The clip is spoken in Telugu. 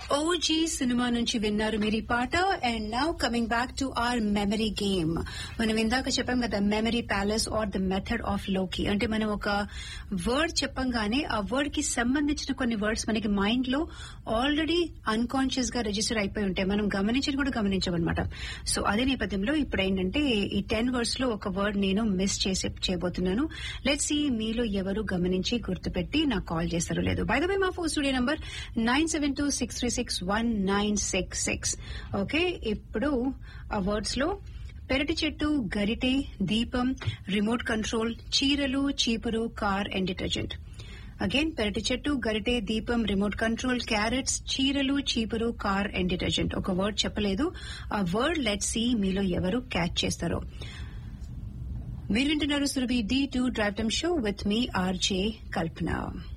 ఓజీ సినిమా నుంచి విన్నారు మీరు ఈ పాట and now coming back to our memory game మనం ఇందాక చెప్పాం కదా memory palace or the method of loci అంటే మనం ఒక వర్డ్ చెప్పంగానే ఆ వర్డ్ కి సంబంధించిన కొన్ని వర్డ్స్ మనకి మైండ్ లో ఆల్రెడీ అన్కాన్షియస్ గా రిజిస్టర్ అయిపోయి ఉంటాయి మనం గమనించి కూడా గమనించమన్నమాట సో అదే నేపథ్యంలో ఇప్పుడు ఏంటంటే ఈ టెన్ వర్డ్స్ లో ఒక వర్డ్ నేను మిస్ చేసి చేయబోతున్నాను లెట్ సి మీలో ఎవరు గమనించి గుర్తుపెట్టి నాకు కాల్ చేస్తారో లేదు బై ద వే మా phone studio number nine seven two six three six one nine six six okay ఇప్పుడు ఆ వర్డ్స్ లో పెరటి చెట్టు గరిటె దీపం రిమోట్ కంట్రోల్ చీరలు చీపురు కార్ అండ్ డిటర్జెంట్ అగైన్ పెరటి చెట్టు గరిటె దీపం రిమోట్ కంట్రోల్ క్యారెట్స్ చీరలు చీపురు కార్ అండ్ డిటర్జెంట్ ఒక వర్డ్ చెప్పలేదు ఆ వర్డ్ లెట్ సి మీలో ఎవరు క్యాచ్ చేస్తారో మీరు వింటున్నారు Surabhi D two drive time show with me RJ Kalpana